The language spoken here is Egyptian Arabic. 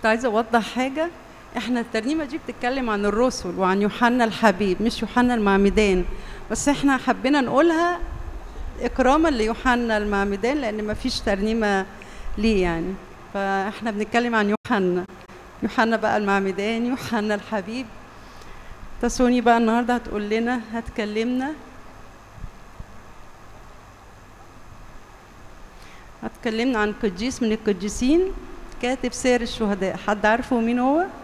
عايزه اوضح حاجه احنا الترنيمه دي بتتكلم عن الرسل وعن يوحنا الحبيب مش يوحنا المعمدان بس احنا حبينا نقولها اكراما ليوحنا المعمدان لان ما فيش ترنيمه ليه يعني فاحنا بنتكلم عن يوحنا يوحنا بقى المعمدان يوحنا الحبيب تسوني بقى النهارده هتقول لنا هتكلمنا هتكلمنا عن قديس من القديسين كاتب سير الشهداء حد عارفه مين هو